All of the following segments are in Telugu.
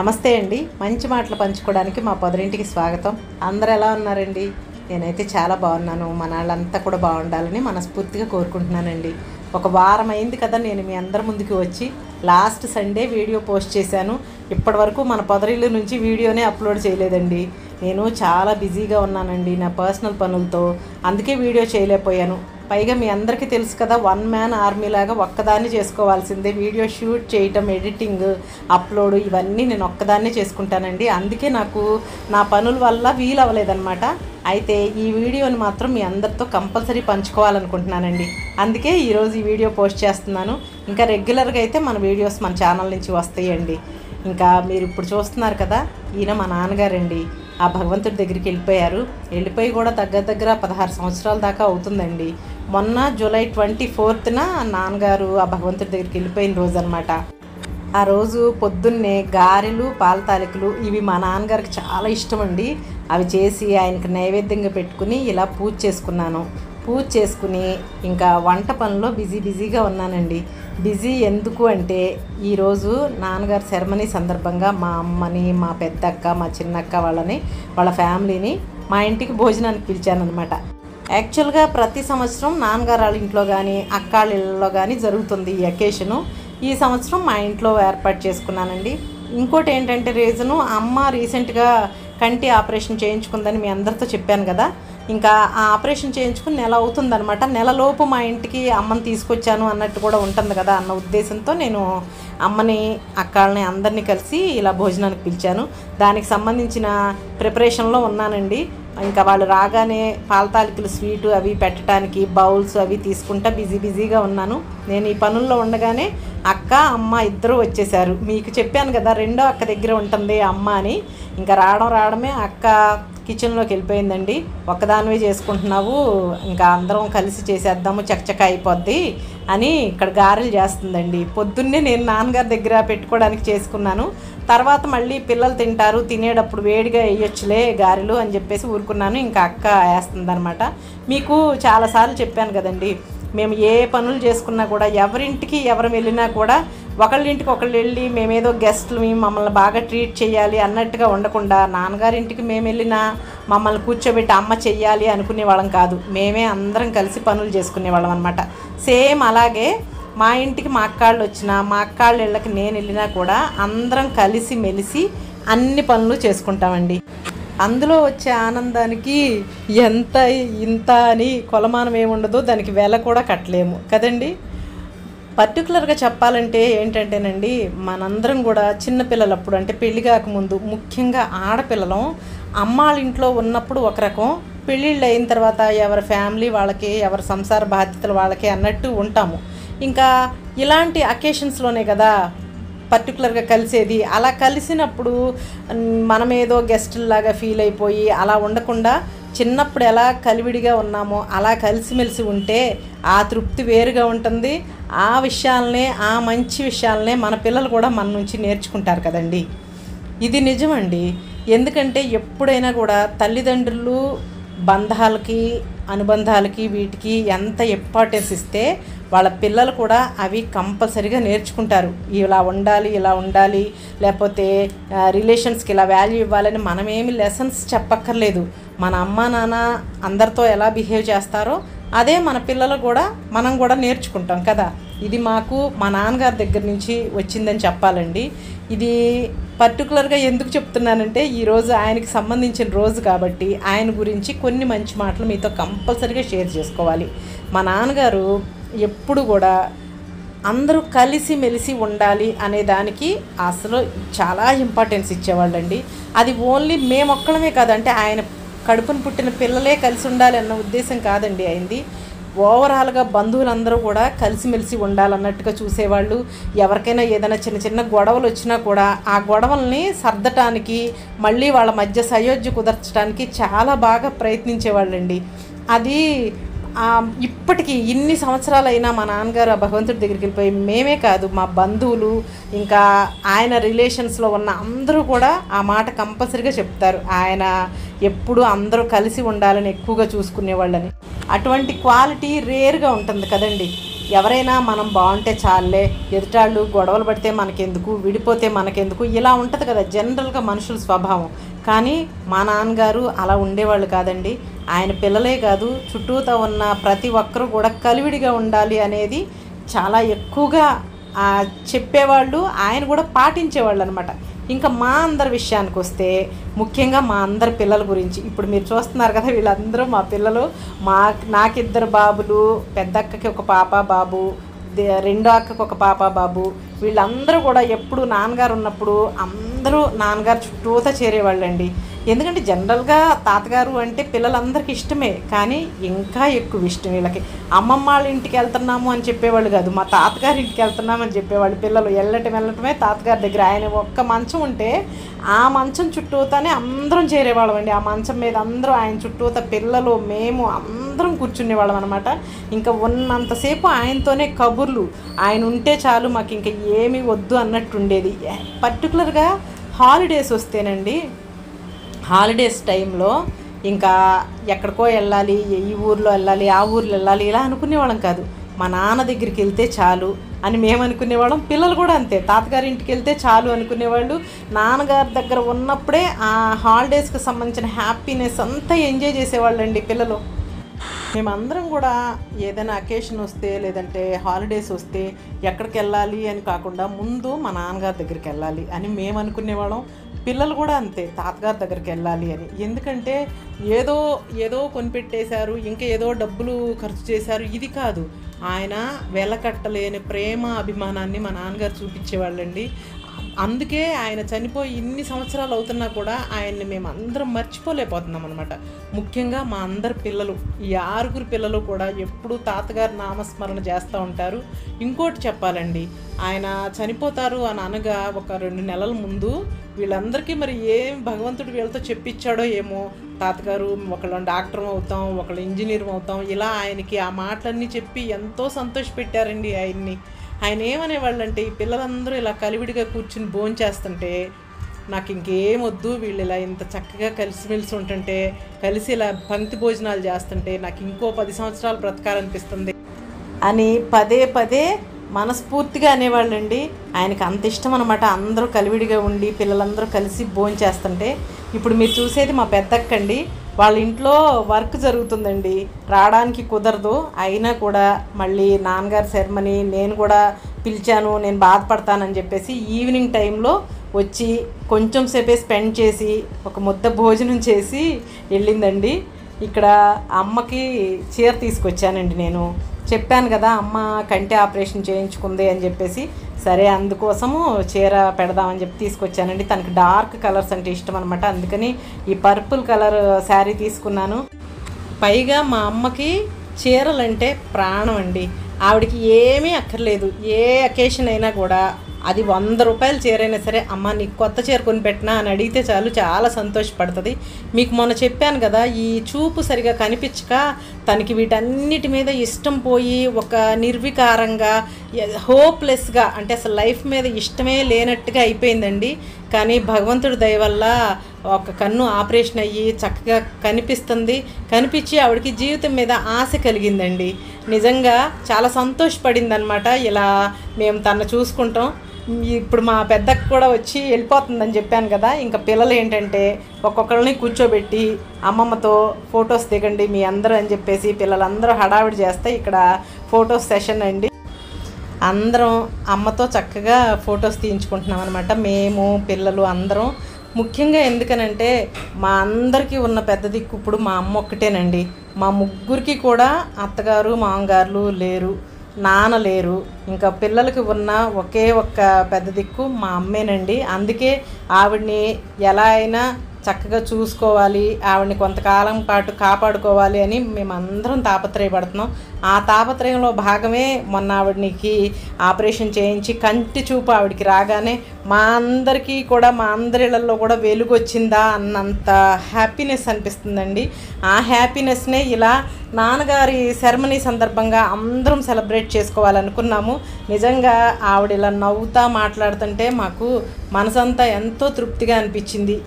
నమస్తే అండి మంచి మాటలు పంచుకోవడానికి మా పొదరింటికి స్వాగతం అందరు ఎలా ఉన్నారండి నేనైతే చాలా బాగున్నాను మన వాళ్ళంతా కూడా బాగుండాలని మనస్ఫూర్తిగా కోరుకుంటున్నానండి ఒక వారం అయింది కదా నేను మీ అందరి ముందుకు వచ్చి లాస్ట్ సండే వీడియో పోస్ట్ చేశాను ఇప్పటి వరకు మన పొదరిల్లు నుంచి వీడియోనే అప్లోడ్ చేయలేదండి నేను చాలా బిజీగా ఉన్నానండి నా పర్సనల్ పనులతో అందుకే వీడియో చేయలేకపోయాను పైగా మీ అందరికీ తెలుసు కదా వన్ మ్యాన్ ఆర్మీ లాగా ఒక్కదాన్ని చేసుకోవాల్సిందే వీడియో షూట్ చేయటం ఎడిటింగ్ అప్లోడ్ ఇవన్నీ నేను ఒక్కదాన్నే చేసుకుంటానండి అందుకే నాకు నా పనుల వల్ల వీలు అవ్వలేదన్నమాట అయితే ఈ వీడియోని మాత్రం మీ అందరితో కంపల్సరీ పంచుకోవాలనుకుంటున్నానండి అందుకే ఈరోజు ఈ వీడియో పోస్ట్ చేస్తున్నాను ఇంకా రెగ్యులర్గా అయితే మన వీడియోస్ మన ఛానల్ నుంచి వస్తాయండి ఇంకా మీరు ఇప్పుడు చూస్తున్నారు కదా ఈయన మా నాన్నగారండి ఆ భగవంతుడి దగ్గరికి వెళ్ళిపోయారు వెళ్ళిపోయి కూడా దగ్గర దగ్గర పదహారు సంవత్సరాల దాకా అవుతుందండి మొన్న జూలై ట్వంటీ ఫోర్త్న నాన్నగారు ఆ భగవంతుడి దగ్గరికి వెళ్ళిపోయిన రోజు అనమాట ఆ రోజు పొద్దున్నే గారెలు పాల తాలికలు ఇవి మా నాన్నగారికి చాలా ఇష్టం అండి అవి చేసి ఆయనకి నైవేద్యంగా పెట్టుకుని ఇలా పూజ చేసుకున్నాను పూజ చేసుకుని ఇంకా వంట పనిలో బిజీ బిజీగా ఉన్నానండి బిజీ ఎందుకు అంటే ఈరోజు నాన్నగారి సెరమనీ సందర్భంగా మా అమ్మని మా పెద్దక్క మా చిన్నక్క వాళ్ళని వాళ్ళ ఫ్యామిలీని మా ఇంటికి భోజనానికి పిలిచానమాట యాక్చువల్గా ప్రతి సంవత్సరం నాన్నగారు వాళ్ళ ఇంట్లో కానీ అక్క వాళ్ళ ఇళ్ళలో కానీ జరుగుతుంది ఈ అకేషను ఈ సంవత్సరం మా ఇంట్లో ఏర్పాటు చేసుకున్నానండి ఇంకోటి ఏంటంటే రీజను అమ్మ రీసెంట్గా కంటి ఆపరేషన్ చేయించుకుందని మీ అందరితో చెప్పాను కదా ఇంకా ఆ ఆపరేషన్ చేయించుకుని నెల అవుతుందనమాట నెలలోపు మా ఇంటికి అమ్మని తీసుకొచ్చాను అన్నట్టు కూడా ఉంటుంది కదా అన్న ఉద్దేశంతో నేను అమ్మని అక్కల్ని అందరినీ కలిసి ఇలా భోజనానికి పిలిచాను దానికి సంబంధించిన ప్రిపరేషన్లో ఉన్నానండి ఇంకా వాళ్ళు రాగానే పాలతాలికలు స్వీటు అవి పెట్టడానికి బౌల్స్ అవి తీసుకుంటా బిజీ బిజీగా ఉన్నాను నేను ఈ పనుల్లో ఉండగానే అక్క అమ్మ ఇద్దరు వచ్చేసారు మీకు చెప్పాను కదా రెండో అక్క దగ్గర ఉంటుంది అమ్మ అని ఇంకా రావడం రావడమే అక్క కిచెన్లోకి వెళ్ళిపోయిందండి ఒక్కదానివే చేసుకుంటున్నావు ఇంకా అందరం కలిసి చేసేద్దాము చకచక అయిపోద్ది అని ఇక్కడ గారెలు చేస్తుందండి పొద్దున్నే నేను నాన్నగారి దగ్గర పెట్టుకోవడానికి చేసుకున్నాను తర్వాత మళ్ళీ పిల్లలు తింటారు తినేటప్పుడు వేడిగా వేయొచ్చులే గారెలు అని చెప్పేసి ఊరుకున్నాను ఇంకా అక్క వేస్తుందనమాట మీకు చాలాసార్లు చెప్పాను కదండి మేము ఏ పనులు చేసుకున్నా కూడా ఎవరింటికి ఎవరు వెళ్ళినా కూడా ఒకళ్ళింటికి ఒకళ్ళు వెళ్ళి మేమేదో గెస్ట్లు మమ్మల్ని బాగా ట్రీట్ చేయాలి అన్నట్టుగా ఉండకుండా నాన్నగారింటికి మేము వెళ్ళినా మమ్మల్ని కూర్చోబెట్టి అమ్మ చెయ్యాలి అనుకునే వాళ్ళం కాదు మేమే అందరం కలిసి పనులు చేసుకునే వాళ్ళం అనమాట సేమ్ అలాగే మా ఇంటికి మా అక్కాళ్ళు వచ్చినా మా అక్కాళ్ళ ఇళ్ళకి నేను వెళ్ళినా కూడా అందరం కలిసి మెలిసి అన్ని పనులు చేసుకుంటామండి అందులో వచ్చే ఆనందానికి ఎంత ఇంత అని కొలమానం ఏముండదో దానికి వెల కూడా కట్టలేము కదండి పర్టికులర్గా చెప్పాలంటే ఏంటంటేనండి మనందరం కూడా చిన్నపిల్లలప్పుడు అంటే పెళ్లి కాకముందు ముఖ్యంగా ఆడపిల్లలం అమ్మాళ్ళ ఇంట్లో ఉన్నప్పుడు ఒక రకం పెళ్ళిళ్ళు అయిన తర్వాత ఎవరి ఫ్యామిలీ వాళ్ళకి ఎవరి సంసార బాధ్యతలు వాళ్ళకి అన్నట్టు ఉంటాము ఇంకా ఇలాంటి అకేషన్స్లోనే కదా పర్టికులర్గా కలిసేది అలా కలిసినప్పుడు మనం ఏదో గెస్టుల్లాగా ఫీల్ అయిపోయి అలా ఉండకుండా చిన్నప్పుడు ఎలా కలివిడిగా ఉన్నామో అలా కలిసిమెలిసి ఉంటే ఆ తృప్తి వేరుగా ఉంటుంది ఆ విషయాలనే ఆ మంచి విషయాలనే మన పిల్లలు కూడా మన నుంచి నేర్చుకుంటారు కదండి ఇది నిజమండి ఎందుకంటే ఎప్పుడైనా కూడా తల్లిదండ్రులు బంధాలకి అనుబంధాలకి వీటికి ఎంత ఇంపార్టెన్స్ ఇస్తే వాళ్ళ పిల్లలు కూడా అవి కంపల్సరీగా నేర్చుకుంటారు ఇలా ఉండాలి ఇలా ఉండాలి లేకపోతే రిలేషన్స్కి ఇలా వాల్యూ ఇవ్వాలని మనమేమి లెసన్స్ చెప్పక్కర్లేదు మన అమ్మ నాన్న అందరితో ఎలా బిహేవ్ చేస్తారో అదే మన పిల్లలు కూడా మనం కూడా నేర్చుకుంటాం కదా ఇది మాకు మా నాన్నగారి దగ్గర నుంచి వచ్చిందని చెప్పాలండి ఇది పర్టికులర్గా ఎందుకు చెప్తున్నానంటే ఈరోజు ఆయనకి సంబంధించిన రోజు కాబట్టి ఆయన గురించి కొన్ని మంచి మాటలు మీతో కంపల్సరీగా షేర్ చేసుకోవాలి మా నాన్నగారు ఎప్పుడు కూడా అందరూ కలిసి మెలిసి ఉండాలి అనే దానికి అసలు చాలా ఇంపార్టెన్స్ ఇచ్చేవాళ్ళండి అది ఓన్లీ మేమొక్కడమే కాదంటే ఆయన కడుపును పుట్టిన పిల్లలే కలిసి ఉండాలి అన్న ఉద్దేశం కాదండి అయింది ఓవరాల్గా బంధువులందరూ కూడా కలిసిమెలిసి ఉండాలన్నట్టుగా చూసేవాళ్ళు ఎవరికైనా ఏదైనా చిన్న చిన్న గొడవలు వచ్చినా కూడా ఆ గొడవల్ని సర్దటానికి మళ్ళీ వాళ్ళ మధ్య సయోధ్య కుదర్చడానికి చాలా బాగా ప్రయత్నించేవాళ్ళండి అది ఇప్పటికీ ఇన్ని సంవత్సరాలైనా మా నాన్నగారు ఆ భగవంతుడి దగ్గరికి వెళ్ళిపోయి మేమే కాదు మా బంధువులు ఇంకా ఆయన రిలేషన్స్లో ఉన్న అందరూ కూడా ఆ మాట కంపల్సరీగా చెప్తారు ఆయన ఎప్పుడు అందరూ కలిసి ఉండాలని ఎక్కువగా చూసుకునేవాళ్ళని అటువంటి క్వాలిటీ రేర్గా ఉంటుంది కదండి ఎవరైనా మనం బాగుంటే చాలే ఎదుటాళ్ళు గొడవలు పడితే మనకెందుకు విడిపోతే మనకెందుకు ఇలా ఉంటుంది కదా జనరల్గా మనుషుల స్వభావం కానీ మా నాన్నగారు అలా ఉండేవాళ్ళు కాదండి ఆయన పిల్లలే కాదు చుట్టూతో ఉన్న ప్రతి ఒక్కరూ కూడా కలివిడిగా ఉండాలి అనేది చాలా ఎక్కువగా ఆ, చెప్పేవాళ్ళు ఆయన కూడా పాటించేవాళ్ళు అనమాట ఇంకా మా అందరి విషయానికి వస్తే ముఖ్యంగా మా అందరి పిల్లల గురించి ఇప్పుడు మీరు చూస్తున్నారు కదా వీళ్ళందరూ మా పిల్లలు మా నాకిద్దరు బాబులు పెద్దక్కకి ఒక పాప బాబు దే- రెండో అక్కకు ఒక పాప బాబు వీళ్ళందరూ కూడా ఎప్పుడు నాన్నగారు ఉన్నప్పుడు అందరూ నాన్నగారు చుట్టూతా చేరేవాళ్ళండి ఎందుకంటే జనరల్గా తాతగారు అంటే పిల్లలందరికీ ఇష్టమే కానీ ఇంకా ఎక్కువ ఇష్టం వీళ్ళకి అమ్మమ్మ వాళ్ళ ఇంటికి వెళ్తున్నాము అని చెప్పేవాళ్ళు కాదు మా తాతగారి ఇంటికి వెళ్తున్నామని చెప్పేవాళ్ళు పిల్లలు వెళ్ళటం వెళ్ళటమే తాతగారి దగ్గర ఆయన ఒక్క మంచం ఉంటే ఆ మంచం చుట్టూతానే అందరం చేరేవాళ్ళం అండి ఆ మంచం మీద అందరూ ఆయన చుట్టూత పిల్లలు మేము అందరం కూర్చునేవాళ్ళం అనమాట ఇంకా ఉన్నంతసేపు ఆయనతోనే కబుర్లు ఆయన ఉంటే చాలు మాకు ఇంకా ఏమీ వద్దు అన్నట్టు ఉండేది పర్టికులర్గా హాలిడేస్ వస్తేనండి హాలిడేస్ టైంలో ఇంకా ఎక్కడికో వెళ్ళాలి ఈ ఊర్లో వెళ్ళాలి ఆ ఊర్లో వెళ్ళాలి ఇలా అనుకునేవాళ్ళం కాదు మా నాన్న దగ్గరికి వెళ్తే చాలు అని మేము అనుకునేవాళ్ళం పిల్లలు కూడా అంతే తాతగారి ఇంటికి వెళ్తే చాలు అనుకునేవాళ్ళు నాన్నగారి దగ్గర ఉన్నప్పుడే ఆ హాలిడేస్కి సంబంధించిన హ్యాపీనెస్ అంతా ఎంజాయ్ చేసేవాళ్ళండి పిల్లలు మేమందరం కూడా ఏదైనా అకేషన్ వస్తే లేదంటే హాలిడేస్ వస్తే ఎక్కడికి వెళ్ళాలి అని కాకుండా ముందు మా నాన్నగారి దగ్గరికి వెళ్ళాలి అని మేము అనుకునేవాళ్ళం పిల్లలు కూడా అంతే తాతగారి దగ్గరికి వెళ్ళాలి అని ఎందుకంటే ఏదో ఏదో కొనిపెట్టేశారు ఇంకా ఏదో డబ్బులు ఖర్చు చేశారు ఇది కాదు ఆయన వెలకట్టలేని ప్రేమ అభిమానాన్ని మా నాన్నగారు చూపించేవాళ్ళండి అందుకే ఆయన చనిపోయి ఇన్ని సంవత్సరాలు అవుతున్నా కూడా ఆయన్ని మేము అందరం మర్చిపోలేకపోతున్నాం అనమాట ముఖ్యంగా మా అందరి పిల్లలు ఈ ఆరుగురు పిల్లలు కూడా ఎప్పుడూ తాతగారి నామస్మరణ చేస్తూ ఉంటారు ఇంకోటి చెప్పాలండి ఆయన చనిపోతారు అని అనగా ఒక రెండు నెలల ముందు వీళ్ళందరికీ మరి ఏం భగవంతుడు వీళ్ళతో చెప్పించాడో ఏమో తాతగారు ఒకళ్ళు డాక్టర్ అవుతాం ఒకళ్ళు ఇంజనీర్ అవుతాం ఇలా ఆయనకి ఆ మాటలన్నీ చెప్పి ఎంతో సంతోషపెట్టారండి ఆయన్ని ఆయన ఏమనేవాళ్ళంటే ఈ పిల్లలందరూ ఇలా కలివిడిగా కూర్చుని భోంచేస్తుంటే చేస్తుంటే నాకు ఇంకేం వద్దు వీళ్ళు ఇలా ఇంత చక్కగా కలిసిమెలిసి ఉంటుంటే కలిసి ఇలా పంక్తి భోజనాలు చేస్తుంటే నాకు ఇంకో పది సంవత్సరాలు బ్రతకాలనిపిస్తుంది అని పదే పదే మనస్ఫూర్తిగా అనేవాళ్ళండి ఆయనకి అంత ఇష్టం అనమాట అందరూ కలివిడిగా ఉండి పిల్లలందరూ కలిసి భోజనం చేస్తుంటే ఇప్పుడు మీరు చూసేది మా పెద్దక్కండి వాళ్ళ ఇంట్లో వర్క్ జరుగుతుందండి రావడానికి కుదరదు అయినా కూడా మళ్ళీ నాన్నగారి శర్మని నేను కూడా పిలిచాను నేను బాధపడతానని చెప్పేసి ఈవినింగ్ టైంలో వచ్చి కొంచెం సేపే స్పెండ్ చేసి ఒక ముద్ద భోజనం చేసి వెళ్ళిందండి ఇక్కడ అమ్మకి చీర తీసుకొచ్చానండి నేను చెప్పాను కదా అమ్మ కంటి ఆపరేషన్ చేయించుకుంది అని చెప్పేసి సరే అందుకోసము చీర పెడదామని చెప్పి తీసుకొచ్చానండి తనకి డార్క్ కలర్స్ అంటే ఇష్టం అనమాట అందుకని ఈ పర్పుల్ కలర్ శారీ తీసుకున్నాను పైగా మా అమ్మకి చీరలంటే ప్రాణం అండి ఆవిడకి ఏమీ అక్కర్లేదు ఏ అకేషన్ అయినా కూడా అది వంద రూపాయల చీర అయినా సరే అమ్మ నీకు కొత్త చీర కొని పెట్టినా అని అడిగితే చాలు చాలా సంతోషపడుతుంది మీకు మొన్న చెప్పాను కదా ఈ చూపు సరిగా కనిపించక తనకి వీటన్నిటి మీద ఇష్టం పోయి ఒక నిర్వికారంగా హోప్లెస్గా అంటే అసలు లైఫ్ మీద ఇష్టమే లేనట్టుగా అయిపోయిందండి కానీ భగవంతుడి దయ వల్ల ఒక కన్ను ఆపరేషన్ అయ్యి చక్కగా కనిపిస్తుంది కనిపించి ఆవిడకి జీవితం మీద ఆశ కలిగిందండి నిజంగా చాలా సంతోషపడింది అనమాట ఇలా మేము తను చూసుకుంటాం ఇప్పుడు మా పెద్దకు కూడా వచ్చి వెళ్ళిపోతుందని చెప్పాను కదా ఇంకా పిల్లలు ఏంటంటే ఒక్కొక్కరిని కూర్చోబెట్టి అమ్మమ్మతో ఫొటోస్ దిగండి మీ అందరూ అని చెప్పేసి పిల్లలందరూ హడావిడి చేస్తే ఇక్కడ ఫొటోస్ సెషన్ అండి అందరం అమ్మతో చక్కగా ఫొటోస్ తీయించుకుంటున్నాం అనమాట మేము పిల్లలు అందరం ముఖ్యంగా ఎందుకనంటే మా అందరికీ ఉన్న పెద్ద దిక్కు ఇప్పుడు మా అమ్మ ఒక్కటేనండి మా ముగ్గురికి కూడా అత్తగారు మామగారులు లేరు నాన్న లేరు ఇంకా పిల్లలకి ఉన్న ఒకే ఒక్క పెద్ద దిక్కు మా అమ్మేనండి అందుకే ఆవిడ్ని ఎలా అయినా చక్కగా చూసుకోవాలి ఆవిడని కొంతకాలం పాటు కాపాడుకోవాలి అని మేమందరం తాపత్రయపడుతున్నాం ఆ తాపత్రయంలో భాగమే మొన్న ఆవిడనికి ఆపరేషన్ చేయించి కంటి చూపు ఆవిడకి రాగానే మా అందరికీ కూడా మా అందరిళ్ళల్లో కూడా వెలుగు వచ్చిందా అన్నంత హ్యాపీనెస్ అనిపిస్తుందండి ఆ హ్యాపీనెస్నే ఇలా నాన్నగారి సెరమనీ సందర్భంగా అందరం సెలబ్రేట్ చేసుకోవాలనుకున్నాము నిజంగా ఆవిడ ఇలా నవ్వుతా మాట్లాడుతుంటే మాకు మనసంతా ఎంతో తృప్తిగా అనిపించింది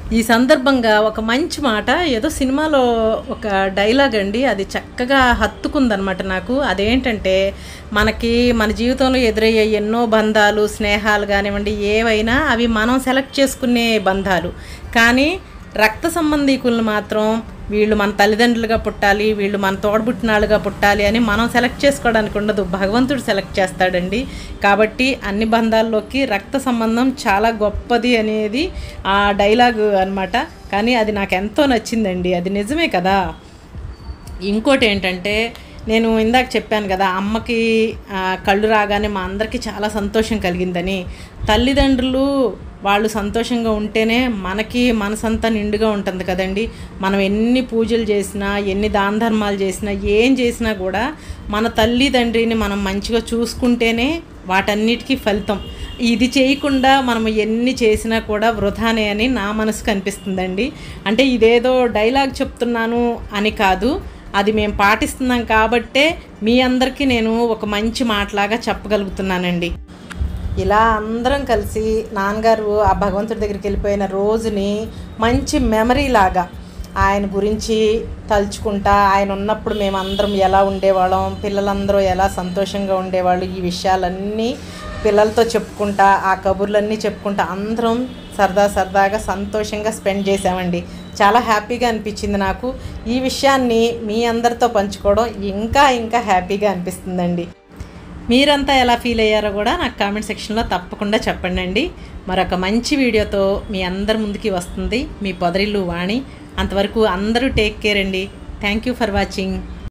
ఈ సందర్భంగా ఒక మంచి మాట ఏదో సినిమాలో ఒక డైలాగ్ అండి అది చక్కగా హత్తుకుందనమాట నాకు అదేంటంటే మనకి మన జీవితంలో ఎదురయ్యే ఎన్నో బంధాలు స్నేహాలు కానివ్వండి ఏవైనా అవి మనం సెలెక్ట్ చేసుకునే బంధాలు కానీ రక్త సంబంధీకులను మాత్రం వీళ్ళు మన తల్లిదండ్రులుగా పుట్టాలి వీళ్ళు మన తోడబుట్టినాళ్ళుగా పుట్టాలి అని మనం సెలెక్ట్ చేసుకోవడానికి ఉండదు భగవంతుడు సెలెక్ట్ చేస్తాడండి కాబట్టి అన్ని బంధాల్లోకి రక్త సంబంధం చాలా గొప్పది అనేది ఆ డైలాగ్ అన్నమాట కానీ అది నాకు ఎంతో నచ్చిందండి అది నిజమే కదా ఇంకోటి ఏంటంటే నేను ఇందాక చెప్పాను కదా అమ్మకి ఆ, కళ్ళు రాగానే మా అందరికీ చాలా సంతోషం కలిగిందని తల్లిదండ్రులు వాళ్ళు సంతోషంగా ఉంటేనే మనకి మనసంతా నిండుగా ఉంటుంది కదండి మనం ఎన్ని పూజలు చేసినా ఎన్ని దాన ధర్మాలు చేసినా ఏం చేసినా కూడా మన తల్లిదండ్రిని మనం మంచిగా చూసుకుంటేనే వాటన్నిటికీ ఫలితం ఇది చేయకుండా మనం ఎన్ని చేసినా కూడా వృధానే అని నా మనసుకు అనిపిస్తుందండి అంటే ఇదేదో డైలాగ్ చెప్తున్నాను అని కాదు అది మేము పాటిస్తున్నాం కాబట్టే మీ అందరికీ నేను ఒక మంచి మాటలాగా చెప్పగలుగుతున్నానండి ఇలా అందరం కలిసి నాన్నగారు ఆ భగవంతుడి దగ్గరికి వెళ్ళిపోయిన రోజుని మంచి మెమరీ లాగా ఆయన గురించి తలుచుకుంటా ఆయన ఉన్నప్పుడు మేము అందరం ఎలా ఉండేవాళ్ళం పిల్లలందరూ ఎలా సంతోషంగా ఉండేవాళ్ళు ఈ విషయాలన్నీ పిల్లలతో చెప్పుకుంటా ఆ కబుర్లన్నీ చెప్పుకుంటా అందరం సరదా సరదాగా సంతోషంగా స్పెండ్ చేసామండి చాలా హ్యాపీగా అనిపించింది నాకు ఈ విషయాన్ని మీ అందరితో పంచుకోవడం ఇంకా ఇంకా హ్యాపీగా అనిపిస్తుందండి మీరంతా ఎలా ఫీల్ అయ్యారో కూడా నాకు కామెంట్ సెక్షన్లో తప్పకుండా చెప్పండి అండి మరొక మంచి వీడియోతో మీ అందరి ముందుకి వస్తుంది మీ పొదరిల్లు వాణి అంతవరకు అందరూ టేక్ కేర్ అండి థ్యాంక్ యూ ఫర్ వాచింగ్